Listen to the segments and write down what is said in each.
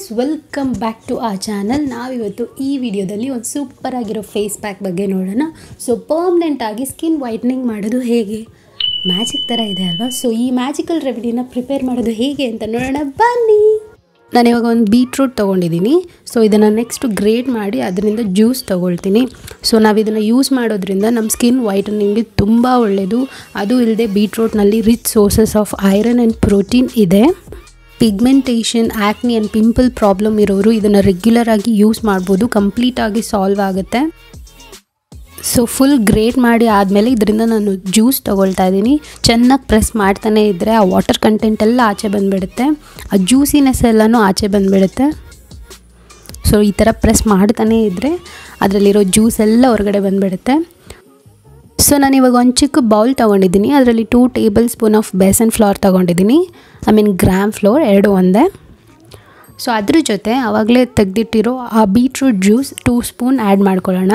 welcome back to ಆ channel ನಾವಿವತ್ತು ಈ ವಿಡಿಯೋದಲ್ಲಿ ಒಂದು ಸೂಪರ್ ಆಗಿರೋ ಫೇಸ್ ಪ್ಯಾಕ್ ಬಗ್ಗೆ ನೋಡೋಣ ಸೊ ಪರ್ಮನೆಂಟ್ ಆಗಿ ಸ್ಕಿನ್ ವೈಟ್ನಿಂಗ್ ಮಾಡೋದು ಹೇಗೆ ಮ್ಯಾಜಿಕ್ ಥರ ಇದೆ ಅಲ್ವಾ ಸೊ ಈ ಮ್ಯಾಜಿಕಲ್ ರೆಮಿಡಿನ ಪ್ರಿಪೇರ್ ಮಾಡೋದು ಹೇಗೆ ಅಂತ ನೋಡೋಣ ಬನ್ನಿ ನಾನು ಇವಾಗ ಒಂದು ಬೀಟ್ರೂಟ್ ತೊಗೊಂಡಿದ್ದೀನಿ ಸೊ ಇದನ್ನು ನೆಕ್ಸ್ಟ್ ಗ್ರೇಡ್ ಮಾಡಿ ಅದರಿಂದ ಜ್ಯೂಸ್ ತೊಗೊಳ್ತೀನಿ ಸೊ ನಾವು ಇದನ್ನು ಯೂಸ್ ಮಾಡೋದ್ರಿಂದ ನಮ್ಮ ಸ್ಕಿನ್ ವೈಟನಿಂಗ್ಗೆ ತುಂಬ ಒಳ್ಳೆಯದು ಅದು ಇಲ್ಲದೆ ಬೀಟ್ರೂಟ್ನಲ್ಲಿ rich sources of iron and protein ಇದೆ pigmentation acne and pimple problem ಇರೋರು ಇದನ್ನು ರೆಗ್ಯುಲರ್ ಆಗಿ ಯೂಸ್ ಮಾಡ್ಬೋದು ಕಂಪ್ಲೀಟಾಗಿ ಸಾಲ್ವ್ ಆಗುತ್ತೆ ಸೊ ಫುಲ್ ಗ್ರೇಟ್ ಮಾಡಿ ಆದಮೇಲೆ ಇದರಿಂದ ನಾನು ಜ್ಯೂಸ್ ತೊಗೊಳ್ತಾ ಇದ್ದೀನಿ ಚೆನ್ನಾಗಿ ಪ್ರೆಸ್ ಮಾಡ್ತಾನೆ ಇದ್ದರೆ ಆ ವಾಟರ್ ಕಂಟೆಂಟ್ ಎಲ್ಲ ಆಚೆ ಬಂದುಬಿಡುತ್ತೆ ಆ ಜ್ಯೂಸಿನೆಸ್ ಎಲ್ಲನೂ ಆಚೆ ಬಂದುಬಿಡುತ್ತೆ ಸೊ ಈ ಥರ ಪ್ರೆಸ್ ಮಾಡ್ತಾನೆ ಇದ್ದರೆ ಅದರಲ್ಲಿರೋ ಜ್ಯೂಸ್ ಎಲ್ಲ ಹೊರಗಡೆ ಬಂದುಬಿಡುತ್ತೆ ಸೊ ನಾನು ಇವಾಗ ಒಂದು ಚಿಕ್ಕ ಬೌಲ್ ತೊಗೊಂಡಿದ್ದೀನಿ ಅದರಲ್ಲಿ two tablespoon of besan flour ತೊಗೊಂಡಿದ್ದೀನಿ ಐ ಮೀನ್ ಗ್ರಾಮ್ ಫ್ಲೋರ್ ಎರಡು ಒಂದೇ ಸೊ ಅದ್ರ ಜೊತೆ ಆವಾಗಲೇ ತೆಗೆದಿಟ್ಟಿರೋ ಆ beetroot juice two spoon add ಮಾಡ್ಕೊಳ್ಳೋಣ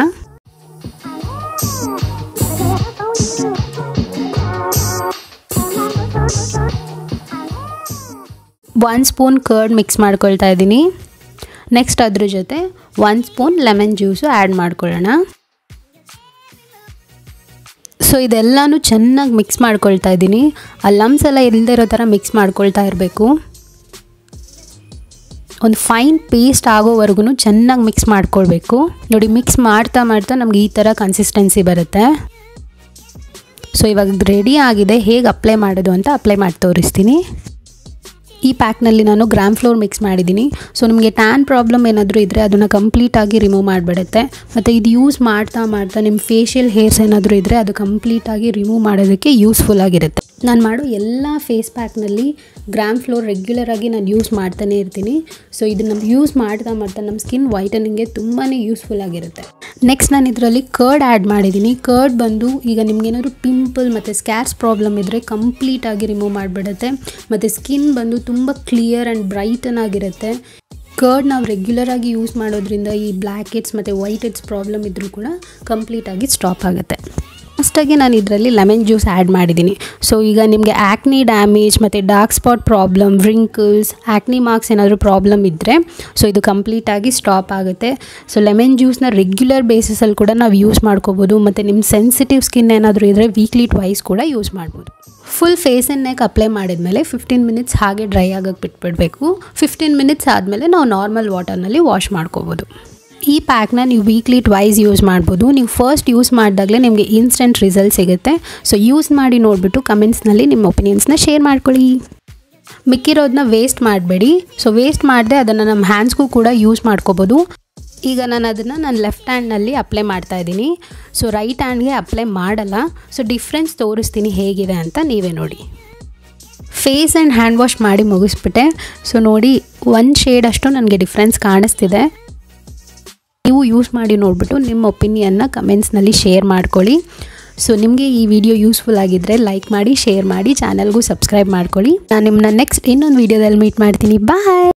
ಒನ್ ಸ್ಪೂನ್ ಕರ್ಡ್ ಮಿಕ್ಸ್ ಮಾಡ್ಕೊಳ್ತಾ ಇದ್ದೀನಿ ನೆಕ್ಸ್ಟ್ ಅದ್ರ ಜೊತೆ one spoon lemon juice add ಮಾಡ್ಕೊಳ್ಳೋಣ ಸೊ ಇದೆಲ್ಲನೂ ಚೆನ್ನಾಗಿ ಮಿಕ್ಸ್ ಮಾಡ್ಕೊಳ್ತಾ ಇದ್ದೀನಿ ಆ ಲಮ್ಸ್ ಎಲ್ಲ ಇಲ್ಲದೆ ಇರೋ ಥರ ಮಿಕ್ಸ್ ಮಾಡ್ಕೊಳ್ತಾ ಇರಬೇಕು ಒಂದು ಫೈನ್ ಪೇಸ್ಟ್ ಆಗೋವರೆಗೂ ಚೆನ್ನಾಗಿ ಮಿಕ್ಸ್ ಮಾಡ್ಕೊಳ್ಬೇಕು ನೋಡಿ ಮಿಕ್ಸ್ ಮಾಡ್ತಾ ಮಾಡ್ತಾ ನಮ್ಗೆ ಈ ಥರ ಕನ್ಸಿಸ್ಟೆನ್ಸಿ ಬರುತ್ತೆ ಸೊ ಇವಾಗ ರೆಡಿ ಆಗಿದೆ ಹೇಗೆ ಅಪ್ಲೈ ಮಾಡೋದು ಅಂತ ಅಪ್ಲೈ ಮಾಡಿ ತೋರಿಸ್ತೀನಿ ಈ ಪ್ಯಾಕ್ನಲ್ಲಿ ನಾನು ಗ್ರಾಮ್ ಫ್ಲೋರ್ ಮಿಕ್ಸ್ ಮಾಡಿದ್ದೀನಿ ಸೊ ನಿಮಗೆ ಟ್ಯಾನ್ ಪ್ರಾಬ್ಲಮ್ ಏನಾದರೂ ಇದ್ದರೆ ಅದನ್ನು ಕಂಪ್ಲೀಟಾಗಿ ರಿಮೂವ್ ಮಾಡಿಬಿಡುತ್ತೆ ಮತ್ತು ಇದು ಯೂಸ್ ಮಾಡ್ತಾ ಮಾಡ್ತಾ ನಿಮ್ಮ ಫೇಶಿಯಲ್ ಹೇರ್ಸ್ ಏನಾದರೂ ಇದ್ದರೆ ಅದು ಕಂಪ್ಲೀಟಾಗಿ ರಿಮೂವ್ ಮಾಡೋದಕ್ಕೆ ಯೂಸ್ಫುಲ್ ಆಗಿರುತ್ತೆ ನಾನು ಮಾಡೋ ಎಲ್ಲ ಫೇಸ್ ಪ್ಯಾಕ್ನಲ್ಲಿ ಗ್ರಾಮ್ ಫ್ಲೋರ್ ರೆಗ್ಯುಲರಾಗಿ ನಾನು ಯೂಸ್ ಮಾಡ್ತಾನೆ ಇರ್ತೀನಿ ಸೊ ಇದನ್ನು ಯೂಸ್ ಮಾಡ್ತಾ ಮಾಡ್ತಾ ನಮ್ಮ ಸ್ಕಿನ್ ವೈಟನಿಂಗ್ಗೆ ತುಂಬಾ ಯೂಸ್ಫುಲ್ ಆಗಿರುತ್ತೆ ನೆಕ್ಸ್ಟ್ ನಾನು ಇದರಲ್ಲಿ ಕರ್ಡ್ ಆ್ಯಡ್ ಮಾಡಿದ್ದೀನಿ ಕರ್ಡ್ ಬಂದು ಈಗ ನಿಮ್ಗೇನಾದ್ರು ಪಿಂಪಲ್ ಮತ್ತು ಸ್ಕ್ಯಾರ್ಸ್ ಪ್ರಾಬ್ಲಮ್ ಇದ್ದರೆ ಕಂಪ್ಲೀಟಾಗಿ ರಿಮೂವ್ ಮಾಡಿಬಿಡುತ್ತೆ ಮತ್ತು ಸ್ಕಿನ್ ಬಂದು ತುಂಬ ಕ್ಲಿಯರ್ ಆ್ಯಂಡ್ ಬ್ರೈಟನ್ ಆಗಿರುತ್ತೆ ಕರ್ಡ್ ನಾವು ರೆಗ್ಯುಲರಾಗಿ ಯೂಸ್ ಮಾಡೋದ್ರಿಂದ ಈ ಬ್ಲ್ಯಾಕ್ ಹೆಡ್ಸ್ ಮತ್ತು ವೈಟ್ ಹೆಡ್ಸ್ ಪ್ರಾಬ್ಲಮ್ ಇದ್ದರೂ ಕೂಡ ಕಂಪ್ಲೀಟಾಗಿ ಸ್ಟಾಪ್ ಆಗುತ್ತೆ ಲಾಸ್ಟಾಗಿ ನಾನು ಇದರಲ್ಲಿ ಲೆಮನ್ ಜ್ಯೂಸ್ ಆ್ಯಡ್ ಮಾಡಿದ್ದೀನಿ ಸೊ ಈಗ ನಿಮಗೆ ಆ್ಯಕ್ನಿ ಡ್ಯಾಮೇಜ್ ಮತ್ತು dark spot problem wrinkles acne marks ಏನಾದರೂ ಪ್ರಾಬ್ಲಮ್ ಇದ್ದರೆ ಸೊ ಇದು ಕಂಪ್ಲೀಟಾಗಿ ಸ್ಟಾಪ್ ಆಗುತ್ತೆ ಸೊ ಲೆಮನ್ ಜ್ಯೂಸ್ನ ರೆಗ್ಯುಲರ್ ಬೇಸಿಸಲ್ಲಿ ಕೂಡ ನಾವು ಯೂಸ್ ಮಾಡ್ಕೋಬೋದು ಮತ್ತು ನಿಮ್ಮ ಸೆನ್ಸಿಟಿವ್ ಸ್ಕಿನ್ ಏನಾದರೂ ಇದ್ದರೆ ವೀಕ್ಲಿ ಟ್ವೈಸ್ ಕೂಡ ಯೂಸ್ ಮಾಡ್ಬೋದು full face and neck apply ಮಾಡಿದ್ಮೇಲೆ ಫಿಫ್ಟೀನ್ ಮಿನಿಟ್ಸ್ ಹಾಗೆ ಡ್ರೈ ಆಗೋಕ್ಕೆ ಬಿಟ್ಬಿಡಬೇಕು ಫಿಫ್ಟೀನ್ ಮಿನಿಟ್ಸ್ ಆದಮೇಲೆ ನಾವು ನಾರ್ಮಲ್ ವಾಟರ್ನಲ್ಲಿ ವಾಶ್ ಮಾಡ್ಕೋಬೋದು ಈ ಪ್ಯಾಕ್ನ ನೀವು ವೀಕ್ಲಿ ಟ್ವೈಸ್ ಯೂಸ್ ಮಾಡ್ಬೋದು ನೀವು ಫಸ್ಟ್ ಯೂಸ್ ಮಾಡಿದಾಗಲೇ ನಿಮಗೆ ಇನ್ಸ್ಟೆಂಟ್ ರಿಸಲ್ಟ್ ಸಿಗುತ್ತೆ ಸೊ ಯೂಸ್ ಮಾಡಿ ನೋಡಿಬಿಟ್ಟು ಕಮೆಂಟ್ಸ್ನಲ್ಲಿ ನಿಮ್ಮ ಒಪಿನಿಯನ್ಸ್ನ ಶೇರ್ ಮಾಡ್ಕೊಳ್ಳಿ ಮಿಕ್ಕಿರೋದನ್ನ ವೇಸ್ಟ್ ಮಾಡಬೇಡಿ ಸೊ ವೇಸ್ಟ್ ಮಾಡದೆ ಅದನ್ನು ನಮ್ಮ ಹ್ಯಾಂಡ್ಸ್ಗೂ ಕೂಡ ಯೂಸ್ ಮಾಡ್ಕೋಬೋದು ಈಗ ನಾನು ಅದನ್ನು ನಾನು ಲೆಫ್ಟ್ ಹ್ಯಾಂಡ್ನಲ್ಲಿ ಅಪ್ಲೈ ಮಾಡ್ತಾ ಇದ್ದೀನಿ ಸೊ ರೈಟ್ ಹ್ಯಾಂಡ್ಗೆ ಅಪ್ಲೈ ಮಾಡಲ್ಲ ಸೊ ಡಿಫ್ರೆನ್ಸ್ ತೋರಿಸ್ತೀನಿ ಹೇಗಿದೆ ಅಂತ ನೀವೇ ನೋಡಿ ಫೇಸ್ ಆ್ಯಂಡ್ ಹ್ಯಾಂಡ್ ವಾಶ್ ಮಾಡಿ ಮುಗಿಸ್ಬಿಟ್ಟೆ ಸೊ ನೋಡಿ ಒಂದು ಶೇಡ್ ಅಷ್ಟು ನನಗೆ ಡಿಫ್ರೆನ್ಸ್ ಕಾಣಿಸ್ತಿದೆ ನೀವು ಯೂಸ್ ಮಾಡಿ ನೋಡಿಬಿಟ್ಟು ನಿಮ್ಮ ಒಪಿನಿಯನ್ನ ಕಮೆಂಟ್ಸ್ನಲ್ಲಿ ಶೇರ್ ಮಾಡ್ಕೊಳ್ಳಿ ಸೊ ನಿಮಗೆ ಈ ವಿಡಿಯೋ ಯೂಸ್ಫುಲ್ ಆಗಿದ್ದರೆ ಲೈಕ್ ಮಾಡಿ ಶೇರ್ ಮಾಡಿ ಚಾನಲ್ಗೂ ಸಬ್ಸ್ಕ್ರೈಬ್ ಮಾಡ್ಕೊಳ್ಳಿ ನಾನು ನಿಮ್ಮನ್ನ ನೆಕ್ಸ್ಟ್ ಇನ್ನೊಂದು ವೀಡಿಯೋದಲ್ಲಿ ಮೀಟ್ ಮಾಡ್ತೀನಿ ಬಾಯ್